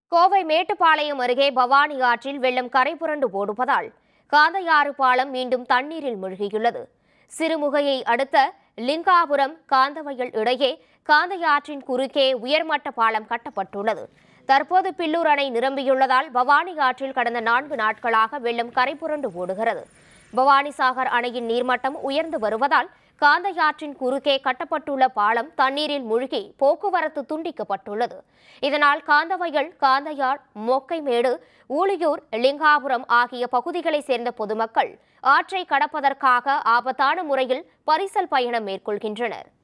கோவை மேட்டுப்பாளையம் அருகே பவானி ஆற்றில் வெள்ளம் கரை புரண்டு ஓடுவதால் காந்தையாறு பாலம் மீண்டும் தண்ணீரில் மூழ்கியுள்ளது சிறுமுகையை அடுத்த லிங்காபுரம் காந்தவயல் இடையே காந்தையாற்றின் குறுக்கே உயர்மட்ட பாலம் கட்டப்பட்டுள்ளது தற்போது பில்லூர் அணை நிரம்பியுள்ளதால் பவானி ஆற்றில் கடந்த நான்கு நாட்களாக வெள்ளம் கரை புரண்டு ஓடுகிறது பவானி சாகர் அணையின் நீர்மட்டம் உயர்ந்து வருவதால் காந்தையாற்றின் குறுக்கே கட்டப்பட்டுள்ள பாலம் தண்ணீரில் மூழ்கி போக்குவரத்து துண்டிக்கப்பட்டுள்ளது இதனால் காந்தவயல் காந்தையார் மொக்கைமேடு ஊழியூர் லிங்காபுரம் ஆகிய பகுதிகளைச் சேர்ந்த பொதுமக்கள் ஆற்றை கடப்பதற்காக ஆபத்தான முறையில் பரிசல் பயணம் மேற்கொள்கின்றனர்